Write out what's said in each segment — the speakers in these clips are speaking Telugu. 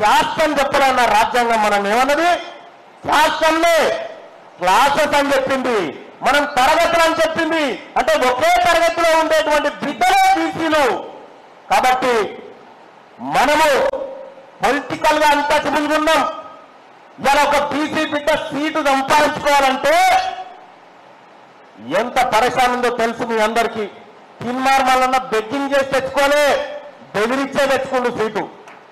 శాస్త్రం చెప్పాలన్న రాజ్యాంగం మనం ఏమన్నది శాస్త్రంలో క్లాసెస్ అని చెప్పింది మనం తరగతులు అని చెప్పింది అంటే ఒకే తరగతిలో ఉండేటువంటి బిడ్డలే బీసీలు కాబట్టి మనము పొలిటికల్ గా అన్టచబుల్ ఉన్నాం ఇలా ఒక బీసీ బిడ్డ సీటు సంపాదించుకోవాలంటే ఎంత పరేషాన్ ఉందో తెలుసు మీ అందరికీ తిన్మార్ మల్లన్న బెగ్గింగ్ చేసి తెచ్చుకోలే బెదిరిచ్చే తెచ్చుకుండు సీటు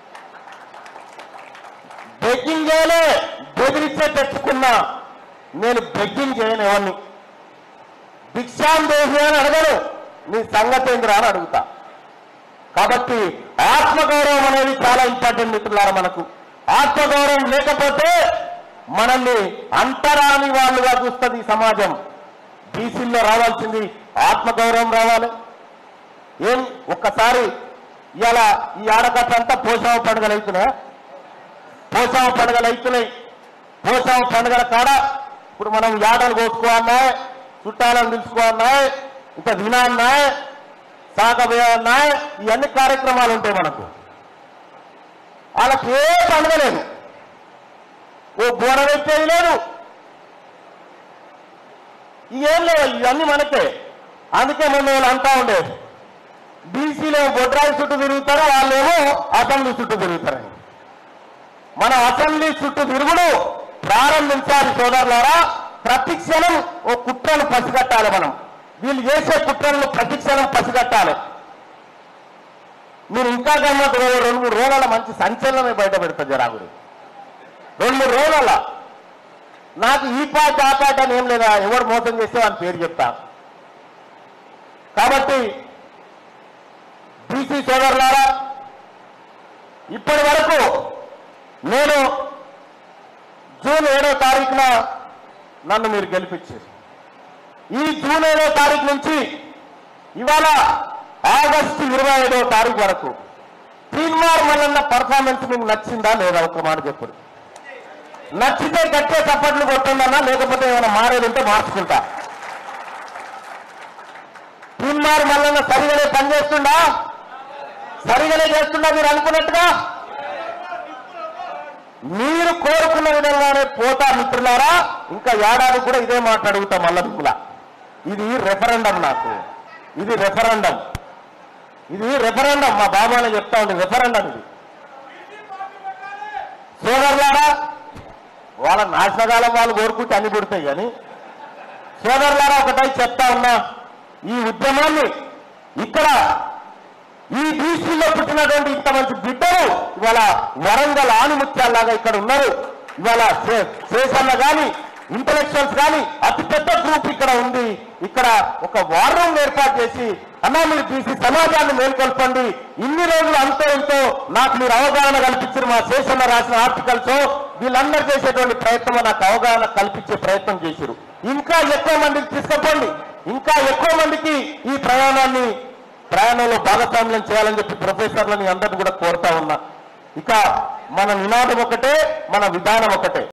బెగ్గింగ్ చేయలే బెదిరిచ్చే తెచ్చుకున్నా నేను బెగ్గింగ్ చేయను ఎవరిని భిక్షాం దేహి అని అడగను నీ సంగతి ఏందిరా అని అడుగుతా కాబట్టి ఆత్మగౌరవం అనేది చాలా ఇంపార్టెంట్ మిత్రులారా మనకు ఆత్మగౌరవం లేకపోతే మనల్ని అంటరాని వాళ్ళుగా చూస్తుంది ఈ సమాజం బీసీల్లో రావాల్సింది ఆత్మగౌరవం రావాలి ఏం ఒక్కసారి ఇలా ఈ ఆడకట్టంతా పోషావ పండుగలు అవుతున్నాయా పోషావ పండుగలు అవుతున్నాయి పోషావ పండుగల కాడ ఇప్పుడు మనం యాడలు కోసుకోవాలన్నాయి చుట్టాలను పిలుచుకోవాలన్నాయి ఇంకా వినాలన్నాయి సాగబోయాలన్నాయి ఇవన్నీ కార్యక్రమాలు ఉంటాయి మనకు వాళ్ళకి ఏ పండుగ లేదు ఓ బోడ పెట్టేది లేదు ఏం లేవు ఇవన్నీ మనకే అందుకే మొన్న వాళ్ళు అంటా ఉండేది బీసీలో బొడ్రాయి చుట్టూ తిరుగుతారు వాళ్ళేమో అసెంబ్లీ చుట్టూ తిరుగుతారని మన అసెంబ్లీ చుట్టూ తిరుగుడు ప్రారంభించాలి సోదరులారా ప్రతి క్షణం ఓ కుట్రను పసిగట్టాలి మనం వీళ్ళు చేసే కుట్రలను ప్రతి క్షణం పసిగట్టాలి మీరు ఇంకా గమ్మత్ రెండు మూడు రోజుల మంచి సంచలనమే బయట పెడతా జరాగుడు రెండు మూడు రోజుల నాకు ఈ పాట ఆ పాట అని ఏం లేదా ఎవరు మోసం చేస్తే వాళ్ళ పేరు చెప్తా కాబట్టి బీసీ సోదరులారా ఇప్పటి వరకు నేను జూన్ ఏడో తారీఖున నన్ను మీరు గెలిపించారు ఈ జూన్ ఏడో తారీఖు నుంచి ఇవాళ ఆగస్టు ఇరవై ఐదో తారీఖు వరకు తీన్మార్ మల్లన్న పర్ఫార్మెన్స్ మీకు నచ్చిందా లేదా ఒక మాట చెప్పండి నచ్చితే గట్టే చప్పట్లు కొట్టుందన్నా లేకపోతే ఏమైనా మారేది ఉంటే మార్చుకుంటా తీన్మార్ మల్లన్న సరిగానే పనిచేస్తుండా సరిగానే చేస్తుండా మీరు అనుకున్నట్టుగా మీరు కోరుకున్న విధంగానే పోతా మిత్రులారా ఇంకా ఏడాది కూడా ఇదే మాట అడుగుతా మల్ల దిక్కుల ఇది రెఫరెండం నాకు ఇది రెఫరెండం ఇది రెఫరెండం మా బాబానే చెప్తా ఉంది రెఫరెండం ఇది సోదరులారా వాళ్ళ నాశనకాలం వాళ్ళు కోరుకుంటే అన్ని పుడతాయి కానీ సోదరులారా ఒకటై చెప్తా ఉన్నా ఈ ఉద్యమాన్ని ఇక్కడ ఈ బీసీలో పుట్టినటువంటి ఇంత మంచి బిడ్డలు ఇవాళ వరంగల్ ఆణిముత్యాల్లాగా ఇక్కడ ఉన్నారు ఇవాళ శే- శేషన్న గాని ఇంటలెక్చువల్స్ కానీ అతి పెద్ద గ్రూప్ ఇక్కడ ఉంది ఇక్కడ ఒక వార్ రూమ్ ఏర్పాటు చేసి అన్నా మీరు బీసీ సమాజాన్ని మేల్కొల్పండి ఇన్ని రోజులు అంతో ఎంతో నాకు మీరు అవగాహన కల్పించారు మా శేషన్న రాసిన ఆర్టికల్స్ వీళ్ళందరూ చేసేటువంటి ప్రయత్నం నాకు అవగాహన కల్పించే ప్రయత్నం చేశారు ఇంకా ఎక్కువ మందికి తీసుకుపోండి ఇంకా ఎక్కువ మందికి ఈ ప్రయాణాన్ని ప్రయాణంలో భాగస్వామ్యం చేయాలని చెప్పి ప్రొఫెసర్లని అందరిని కూడా కోరుతా ఉన్నా ఇక మన నినాదం ఒకటే మన విధానం ఒకటే